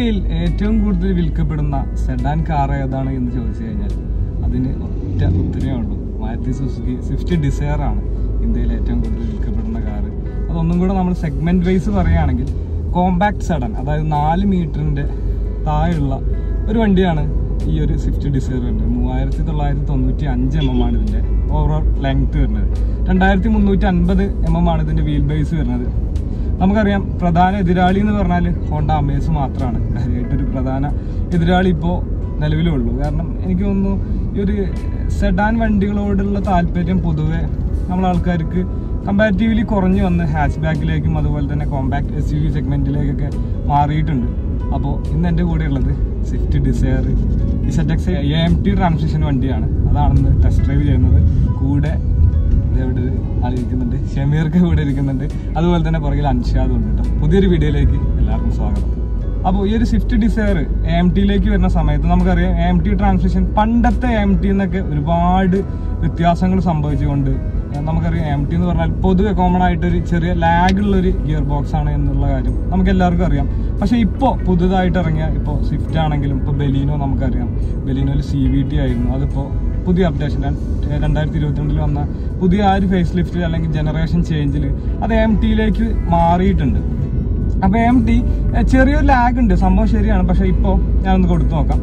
ഇന്ത്യയിൽ ഏറ്റവും കൂടുതൽ വിൽക്കപ്പെടുന്ന സെഡാൻ കാർ ഏതാണ് എന്ന് ചോദിച്ചു കഴിഞ്ഞാൽ അതിന് ഒറ്റ ഉത്തരവേ ഉള്ളൂ മാരുതി സുസുക്കി സ്വിഫ്റ്റ് ഡിസയർ ആണ് ഇന്ത്യയിൽ ഏറ്റവും കൂടുതൽ വിൽക്കപ്പെടുന്ന കാർ അതൊന്നും കൂടെ നമ്മൾ സെഗ്മെന്റ് വൈസ് പറയുകയാണെങ്കിൽ കോമ്പാക്ട് സെഡൻ അതായത് നാല് മീറ്ററിന്റെ താഴെയുള്ള ഒരു വണ്ടിയാണ് ഈ ഒരു സ്വിഫ്റ്റ് ഡിസയർ വരുന്നത് മൂവായിരത്തി തൊള്ളായിരത്തി തൊണ്ണൂറ്റി അഞ്ച് എം എം ആണ് ഇതിന്റെ ഓവറോൾ ലെങ്ത് വരുന്നത് രണ്ടായിരത്തി മുന്നൂറ്റി അൻപത് എം എം ആണ് ഇതിന്റെ വീൽ ബേസ് വരുന്നത് നമുക്കറിയാം പ്രധാന എതിരാളി എന്ന് പറഞ്ഞാൽ ഹോണ്ട അമേസ് മാത്രമാണ് കാര്യമായിട്ടൊരു പ്രധാന എതിരാളി ഇപ്പോൾ നിലവിലുള്ളൂ കാരണം എനിക്ക് തോന്നുന്നു ഈ ഒരു സെഡാൻ വണ്ടികളോടുള്ള താല്പര്യം പൊതുവെ നമ്മളെ ആൾക്കാർക്ക് കമ്പാരിറ്റീവ്ലി കുറഞ്ഞു വന്ന് ഹാച്ച് ബാക്കിലേക്കും അതുപോലെ തന്നെ കോമ്പാക്ട് എസ് യു വി സെഗ്മെന്റിലേക്കൊക്കെ മാറിയിട്ടുണ്ട് അപ്പോൾ ഇന്ന് എൻ്റെ കൂടെ ഉള്ളത് Swift Dzire Z X A M T transmission വണ്ടിയാണ് അതാണെന്ന് ടെസ്റ്റ് ഡ്രൈവ് ചെയ്യുന്നത് കൂടെ ഇവിടെ ആളിരിക്കുന്നുണ്ട് ഷമീർക്ക് കൂടെ ഇരിക്കുന്നുണ്ട് അതുപോലെ തന്നെ പുറകിൽ അൻഷാദും ഉണ്ട് കേട്ടോ പുതിയൊരു വീഡിയോയിലേക്ക് എല്ലാവർക്കും സ്വാഗതം അപ്പോൾ ഈ ഒരു സ്വിഫ്റ്റ് ഡിസയർ എം ടിയിലേക്ക് വരുന്ന സമയത്ത് നമുക്കറിയാം എം ടി ട്രാൻസ്മിഷൻ പണ്ടത്തെ എം ടി എന്നൊക്കെ ഒരുപാട് വ്യത്യാസങ്ങൾ സംഭവിച്ചുകൊണ്ട് ഏഹ് നമുക്കറിയാം എം ടി എന്ന് പറഞ്ഞാൽ പൊതുവെ കോമൺ ആയിട്ട് ഒരു ചെറിയ ലാഗ് ഉള്ള ഒരു ഗിയർ ബോക്സ് ആണ് എന്നുള്ള കാര്യം നമുക്ക് എല്ലാവർക്കും അറിയാം പക്ഷേ ഇപ്പോൾ പുതുതായിട്ട് ഇറങ്ങിയ ഇപ്പോൾ സ്വിഫ്റ്റ് ആണെങ്കിലും ഇപ്പോൾ ബെലീനോ നമുക്കറിയാം ബെലീനോയിൽ സി വി ടി ആയിരുന്നു അതിപ്പോൾ പുതിയ അപ്ഡേഷൻ രണ്ടായിരത്തി ഇരുപത്തിരണ്ടിൽ വന്ന പുതിയ ആ ഒരു ഫേസ് ലിഫ്റ്റ് അല്ലെങ്കിൽ ജനറേഷൻ ചേഞ്ചിൽ അത് എം ടിയിലേക്ക് മാറിയിട്ടുണ്ട് അപ്പൊ എം ടി ചെറിയൊരു ലാഗ് ഉണ്ട് സംഭവം ശരിയാണ് പക്ഷെ ഇപ്പോ ഞാനൊന്ന് കൊടുത്തു നോക്കാം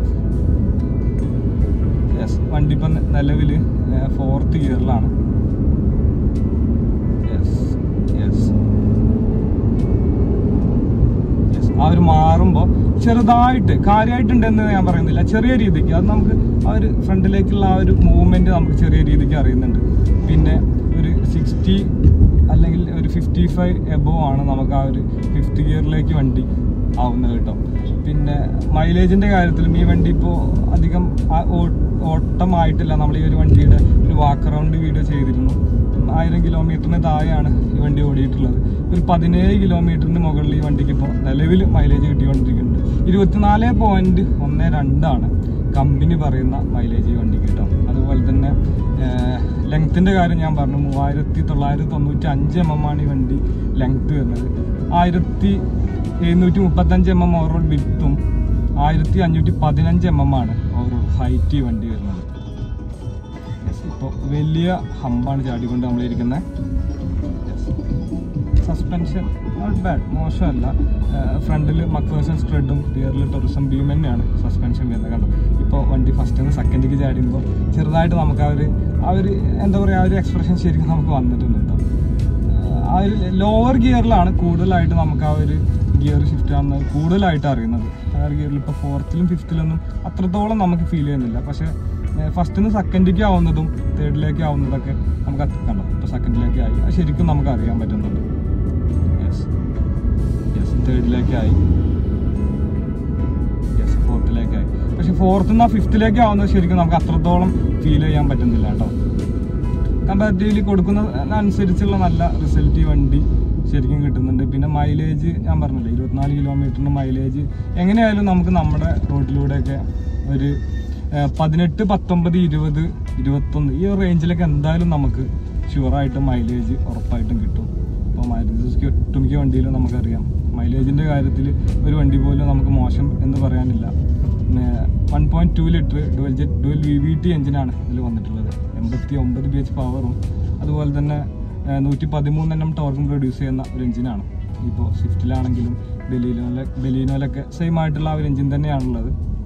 യെസ് വണ്ടി ഇപ്പം നിലവില് ഫോർത്ത് ഗിയറിലാണ് യെസ് യെസ് യെസ് ആ ഒരു മാറുമ്പോൾ ചെറുതായിട്ട് കാര്യമായിട്ടുണ്ടെന്ന് ഞാൻ പറയുന്നില്ല ചെറിയ രീതിക്ക് അത് നമുക്ക് ആ ഒരു ഫ്രണ്ടിലേക്കുള്ള ആ ഒരു മൂവ്മെന്റ് നമുക്ക് ചെറിയ രീതിക്ക് അറിയുന്നുണ്ട് പിന്നെ ഒരു സിക്സ്റ്റി അല്ലെങ്കിൽ ഒരു ഫിഫ്റ്റി ഫൈവ് എബോ ആണ് നമുക്ക് ആ ഒരു ഫിഫ്ത്ത് ഗിയറിലേക്ക് വണ്ടി ആവുന്നത് കേട്ടോ പിന്നെ മൈലേജിന്റെ കാര്യത്തിലും ഈ വണ്ടി ഇപ്പോൾ അധികം ആ- ഓ- ഓട്ടമായിട്ടില്ല നമ്മൾ ഈ ഒരു വണ്ടിയുടെ ഒരു വാക്ക് അറൗണ്ട് വീഡിയോ ചെയ്തിരുന്നു ആയിരം കിലോമീറ്ററിന് താഴെയാണ് ഈ വണ്ടി ഓടിയിട്ടുള്ളത് ഒരു പതിനേഴ് കിലോമീറ്ററിന് മുകളിൽ ഈ വണ്ടിക്ക് ഇപ്പോൾ നിലവിൽ മൈലേജ് കിട്ടിക്കൊണ്ടിരിക്കുന്നുണ്ട് ഇരുപത്തിനാല് പോയിന്റ് ഒന്ന് രണ്ടാണ് കമ്പനി പറയുന്ന മൈലേജ് ഈ വണ്ടിക്ക് കിട്ടും അതുപോലെ തന്നെ ലെങ്ത്തിന്റെ കാര്യം ഞാൻ പറഞ്ഞു മൂവായിരത്തി തൊള്ളായിരത്തി തൊണ്ണൂറ്റി അഞ്ച് എം എം ആണ് ഈ വണ്ടി ലെങ്ത് വരുന്നത് ആയിരത്തി എഴുന്നൂറ്റി മുപ്പത്തഞ്ച് എം എം ഓവറോൾ വിത്തും ആയിരത്തി അഞ്ഞൂറ്റി പതിനഞ്ച് എം എം ആണ് ഓവറോൾ ഹൈറ്റ് ഈ വണ്ടി വരുന്നത് ഇപ്പോൾ വലിയ ഹമ്പാണ് ചാടിക്കൊണ്ട് നമ്മളിരിക്കുന്നത് സസ്പെൻഷൻ നോട്ട് ബാഡ് മോശമല്ല ഫ്രണ്ടിൽ മക്വേഴ്സൺ സ്ട്രെഡും റിയറിൽ ടൂറിസം ബീം തന്നെയാണ് സസ്പെൻഷൻ വരുന്നത് കണ്ടോ ഇപ്പോൾ വണ്ടി ഫസ്റ്റ് നിന്ന് സെക്കൻഡിലേക്ക് ചാടുമ്പോൾ ചെറുതായിട്ട് നമുക്ക് ആ ഒരു ആ ഒരു എന്താ പറയുക ആ ഒരു എക്സ്പ്രഷൻ ശരിക്കും നമുക്ക് വന്നിട്ടുണ്ട് കേട്ടോ ആ ഒരു ലോവർ ഗിയറിലാണ് കൂടുതലായിട്ട് നമുക്ക് ആ ഒരു ഗിയർ ഷിഫ്റ്റ് ആവുന്നത് കൂടുതലായിട്ട് അറിയുന്നത് ആ ഒരു ഗിയറിൽ ഇപ്പോൾ ഫോർത്തിലും ഫിഫ്ത്തിലൊന്നും അത്രത്തോളം നമുക്ക് ഫീൽ ചെയ്യുന്നില്ല പക്ഷേ ഫസ്റ്റിൽ നിന്ന് സെക്കൻഡിലേക്ക് ആവുന്നതും തേർഡിലേക്ക് ആവുന്നതൊക്കെ നമുക്ക് അത് കണ്ടോ ഇപ്പോൾ സെക്കൻഡിലേക്ക് ആയി അത് ശരിക്കും നമുക്ക് അറിയാൻ പറ്റുന്നുണ്ട് യെസ് യെസ് തേർഡിലേക്ക് ആയി യെസ് ഫോർത്തിലേക്ക് ആയി പക്ഷെ ഫോർത്തിൽ നിന്ന് ഫിഫ്ത്തിലേക്ക് ആവുന്നത് ശരിക്കും നമുക്ക് അത്രത്തോളം ഫീൽ ചെയ്യാൻ പറ്റുന്നില്ല കേട്ടോ കമ്പാരിറ്റീവ്ലി കൊടുക്കുന്ന അനുസരിച്ചുള്ള നല്ല റിസൾട്ട് ഈ വണ്ടി ശരിക്കും കിട്ടുന്നുണ്ട് പിന്നെ മൈലേജ് ഞാൻ പറഞ്ഞില്ലേ ഇരുപത്തിനാല് കിലോമീറ്ററിന് മൈലേജ് എങ്ങനെയായാലും നമുക്ക് നമ്മുടെ റോഡിലൂടെയൊക്കെ ഒരു ഏഹ്, പതിനെട്ട് പത്തൊമ്പത് ഇരുപത് ഇരുപത്തൊന്ന് ഈ ഒരു റേഞ്ചിലൊക്കെ എന്തായാലും നമുക്ക് ഷുവറായിട്ട് മൈലേജ് ഉറപ്പായിട്ടും കിട്ടും ഇപ്പോൾ മാരുതി സുസുക്കി ഒട്ടുമിക്ക വണ്ടിയിലും നമുക്കറിയാം മൈലേജിൻ്റെ കാര്യത്തിൽ ഒരു വണ്ടി പോലും നമുക്ക് മോശം എന്ന് പറയാനില്ല one point two litre dual jet dual V V T എഞ്ചിനാണ് ഇതിൽ വന്നിട്ടുള്ളത് എൺപത്തി ഒമ്പത് ബി എച്ച് പവറും അതുപോലെ തന്നെ നൂറ്റി പതിമൂന്ന് എണ്ണം ടോർക്കും പ്രൊഡ്യൂസ് ചെയ്യുന്ന ഒരു എഞ്ചിനാണ് ഇപ്പോൾ സ്വിഫ്റ്റിലാണെങ്കിലും ബെലീനോലെ ബെലീനോലൊക്കെ സെയിം ആയിട്ടുള്ള ആ ഒരു എഞ്ചിൻ തന്നെയാണുള്ളത്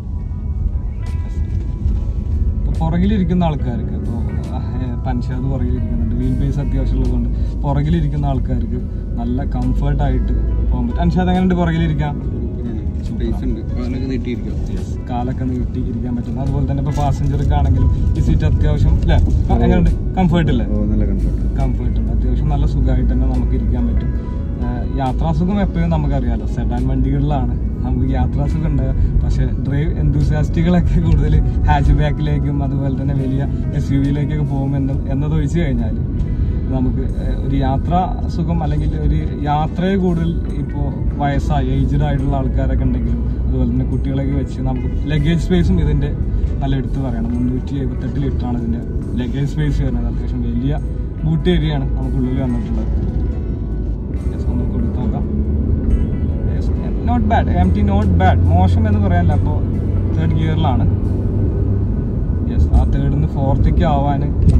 ഇപ്പോൾ പുറകിലിരിക്കുന്ന ആൾക്കാർക്ക് ഇപ്പോൾ പൻഷാദ് പുറകിലിരിക്കുന്നുണ്ട് വീൽ ബേസ് അത്യാവശ്യം ഉള്ളതുകൊണ്ട് പുറകിലിരിക്കുന്ന ആൾക്കാർക്ക് നല്ല കംഫർട്ടായിട്ട് പോകാൻ പറ്റും അൻഷാദ് എങ്ങനെയുണ്ട് പുറകിലിരിക്കാം സ്പേസ് ഉണ്ട് കാലൊക്കെ നീട്ടിയിരിക്കാം Yes. കാലൊക്കെ നീട്ടി ഇരിക്കാൻ പറ്റും അതുപോലെ തന്നെ ഇപ്പൊ പാസഞ്ചർക്ക് ആണെങ്കിലും ഈ സീറ്റ് അത്യാവശ്യം അല്ലേ എങ്ങനെയുണ്ട് കംഫർട്ട് അല്ലേ ഓ നല്ല കംഫർട്ട് കംഫർട്ട് ഉണ്ട് അത്യാവശ്യം നല്ല സുഖമായിട്ട് തന്നെ നമുക്ക് ഇരിക്കാൻ പറ്റും ആഹ് യാത്രാസുഖം എപ്പോഴും നമുക്കറിയാലോ സെഡാൻ വണ്ടികളിലാണ് നമുക്ക് യാത്രാസുഖം ഉണ്ട് പക്ഷെ ഡ്രൈവ് എന്തൂസിയാസ്റ്റുകളൊക്കെ കൂടുതൽ ഹാച്ച് ബാക്കിലേക്കും അതുപോലെ തന്നെ വലിയ എസ് യു വിയിലേക്കൊക്കെ പോകുമെന്ന് എന്നതൊഴിച്ച് കഴിഞ്ഞാൽ നമുക്ക് ഏഹ്, ഒരു യാത്രാ സുഖം അല്ലെങ്കിൽ ഒരു യാത്രയെ കൂടുതൽ ഇപ്പോൾ വയസ്സായി ഏജ്ഡ് ആയിട്ടുള്ള ആൾക്കാരൊക്കെ ഉണ്ടെങ്കിലും അതുപോലെ തന്നെ കുട്ടികളൊക്കെ വെച്ച് നമുക്ക് ലഗേജ് സ്പേസും ഇതിന്റെ നല്ല എടുത്ത് പറയണം മുന്നൂറ്റി എഴുപത്തെട്ട് ലിറ്ററാണ് ഇതിന്റെ ലഗേജ് സ്പേസ് വരുന്നത് അത്യാവശ്യം വലിയ ബൂട്ട് ഏരിയ ആണ് നമുക്കുള്ളിൽ വന്നിട്ടുള്ളത് Yes, ഒന്ന് കൊടുത്ത് നോക്കാം Yes, not bad M T not bad മോശം എന്ന് പറയാനില്ല അപ്പോൾ തേർഡ് ഗിയറിലാണ് യെസ് ആ തേർഡിൽ നിന്ന് ഫോർത്തേക്ക് ആവാൻ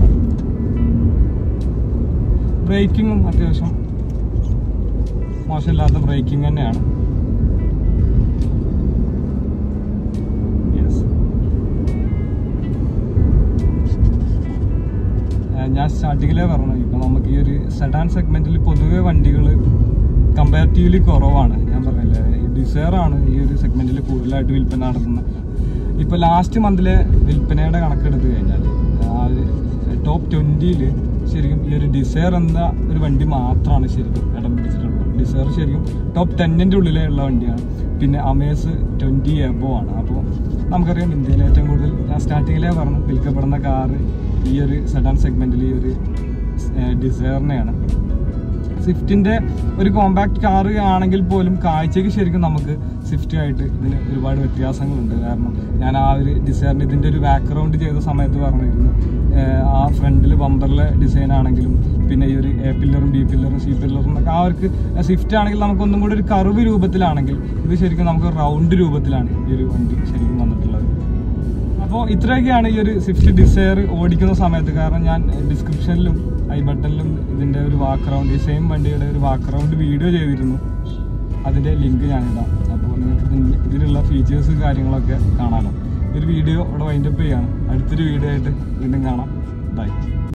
ബ്രേക്കിങ്ങും അത്യാവശ്യം മോശമില്ലാത്ത ബ്രേക്കിംഗ് തന്നെയാണ് യെസ് ഞാൻ സ്റ്റാർട്ടിങ്ങിലേ പറഞ്ഞു ഇപ്പം നമുക്ക് ഈ ഒരു സെഡാൻ സെഗ്മെന്റിൽ പൊതുവെ വണ്ടികൾ കമ്പാരിറ്റീവ്ലി കുറവാണ് ഞാൻ പറഞ്ഞില്ലേ ഡിസയർ ആണ് ഈ ഒരു സെഗ്മെന്റിൽ കൂടുതലായിട്ട് വിൽപ്പന നടത്തുന്നത് ഇപ്പോൾ ലാസ്റ്റ് മന്തിലെ വിൽപ്പനയുടെ കണക്കെടുത്ത് കഴിഞ്ഞാൽ ആ ഒരു ടോപ്പ് ട്വൻറ്റിയിൽ ശരിക്കും ഈ ഒരു ഡിസയർ എന്ന ഒരു വണ്ടി മാത്രമാണ് ശരിക്കും ഇടം പിടിച്ചിട്ടുള്ളത് ഡിസയർ ശരിക്കും ടോപ്പ് ടെന്നിൻ്റെ ഉള്ളിലേ ഉള്ള വണ്ടിയാണ് പിന്നെ അമേസ് ട്വൻറ്റി എബോ ആണ് അപ്പോൾ നമുക്കറിയാം ഇന്ത്യയിൽ ഏറ്റവും കൂടുതൽ ഞാൻ സ്റ്റാർട്ടിങ്ങിലേ പറഞ്ഞു വിൽക്കപ്പെടുന്ന കാറ് ഈ ഒരു സെഡാൻ സെഗ്മെന്റിൽ ഈ ഒരു ഡിസയറിനെയാണ് സ്വിഫ്റ്റിന്റെ ഒരു കോമ്പാക്ട് കാറ് ആണെങ്കിൽ പോലും കാഴ്ചയ്ക്ക് ശരിക്കും നമുക്ക് സ്വിഫ്റ്റ് ആയിട്ട് ഇതിന് ഒരുപാട് വ്യത്യാസങ്ങളുണ്ട് കാരണം ഞാൻ ആ ഒരു ഡിസൈറിന് ഇതിന്റെ ഒരു ബാക്ക്ഗ്രൗണ്ട് ചെയ്ത സമയത്ത് പറഞ്ഞിരുന്നു ഏഹ് ആ ഫ്രണ്ടിൽ ബമ്പറിലെ ഡിസൈൻ ആണെങ്കിലും പിന്നെ ഈ ഒരു എ പില്ലറും ബി പില്ലറും സി പില്ലറും ഒക്കെ ആ അവർക്ക് സ്വിഫ്റ്റ് ആണെങ്കിൽ നമുക്കൊന്നും കൂടി ഒരു കർവ് രൂപത്തിലാണെങ്കിൽ ഇത് ശരിക്കും നമുക്ക് റൗണ്ട് രൂപത്തിലാണ് ഈ ഒരു വണ്ടി ശരിക്കും വന്നിട്ടുള്ളത് അപ്പോൾ ഇത്രയൊക്കെയാണ് ഈ ഒരു സ്വിഫ്റ്റ് ഡിസയർ ഓടിക്കുന്ന സമയത്ത് കാരണം ഞാൻ ഡിസ്ക്രിപ്ഷനിലും ഐ ബട്ടണിലും ഇതിൻ്റെ ഒരു വാക്ക് റൗണ്ട് ഈ സെയിം വണ്ടിയുടെ ഒരു വാക്ക് റൗണ്ട് വീഡിയോ ചെയ്തിരുന്നു അതിൻ്റെ ലിങ്ക് ഞാനിടാം അപ്പോൾ നിങ്ങൾക്ക് ഇതിന് ഇതിലുള്ള ഫീച്ചേഴ്സ് കാര്യങ്ങളൊക്കെ കാണാമല്ലോ ഈ ഒരു വീഡിയോ ഇവിടെ വൈൻഡപ്പ് ചെയ്യാണ് അടുത്തൊരു വീഡിയോ ആയിട്ട് വീണ്ടും കാണാം ബൈ